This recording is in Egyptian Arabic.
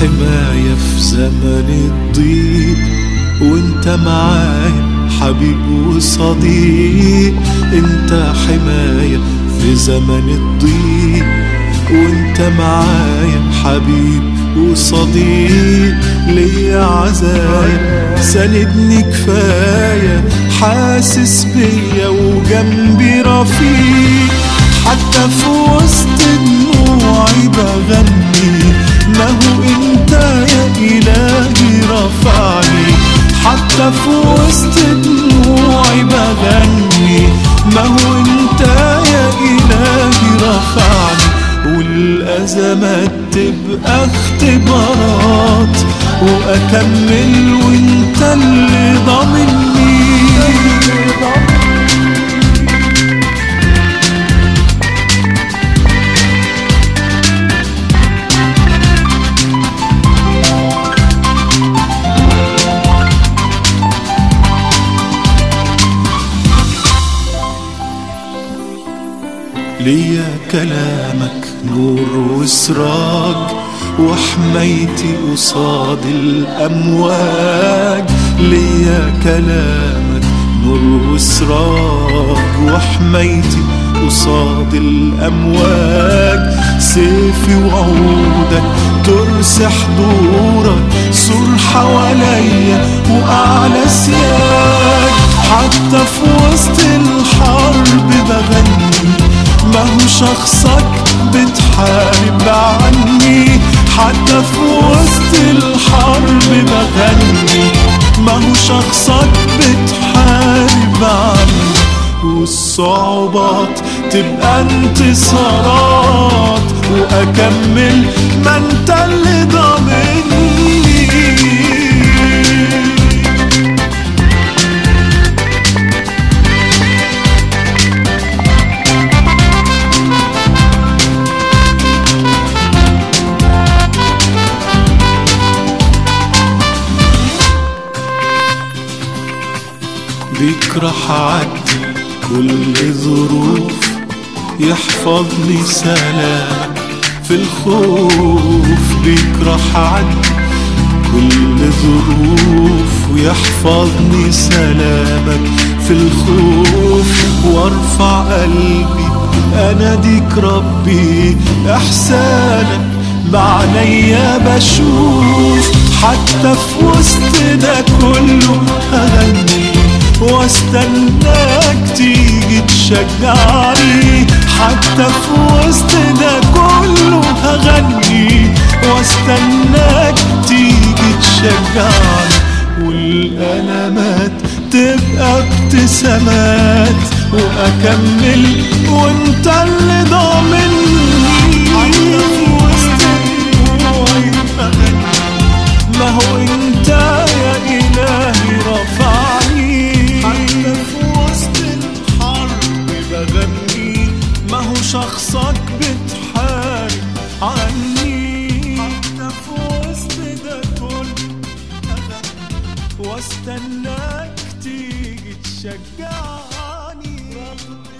حماية في زمن الضيق وانت معايا حبيب وصديق انت حماية في زمن الضيق وانت معايا حبيب وصديق ليا عزايا ساندني كفاية حاسس بيا وجنبي رفيق حتى في وسط دموعي بغني ما هو انت يا الهي رفعني حتى في وسط دموعي بغني ما هو انت يا الهي رفعني والازمات تبقى اختبارات واكمل وانت اللي ضامني ليا كلامك نور وسراج وحمايتي قصاد الأمواج ليا كلامك نور وسراج وحمايتي قصاد الأمواج سيفي وعودك ترسي حضورك سور حواليا وأعلى سياج حتى في وسط الحرب بغني ما هو شخصك بتحارب عني حتى في وسط الحرب بغني ما هو شخصك بتحارب عني والصعوبات تبقى انتصارات واكمل ما انت اللي ضامني بيك راح اعدي كل ظروف يحفظني سلامك في الخوف بيك راح اعدي كل ظروف ويحفظني سلامك في الخوف وارفع قلبي اناديك ربي احسانك بعينيا بشوف حتى في وسط ده كله هغني واستناك تيجي تشجعني حتى في وسط ده كله هغني واستناك تيجي تشجعني والألمات تبقى ابتسامات وأكمل وانت اللي ضامني حتى في وسط دموعي بغني ما هو انت يا إلهي رفعني حتى في وسط الحرب بغني ما هو شخصك بتحارب عني حتى في وسط ده كله أغني واستناك تيجي تشجعني رغم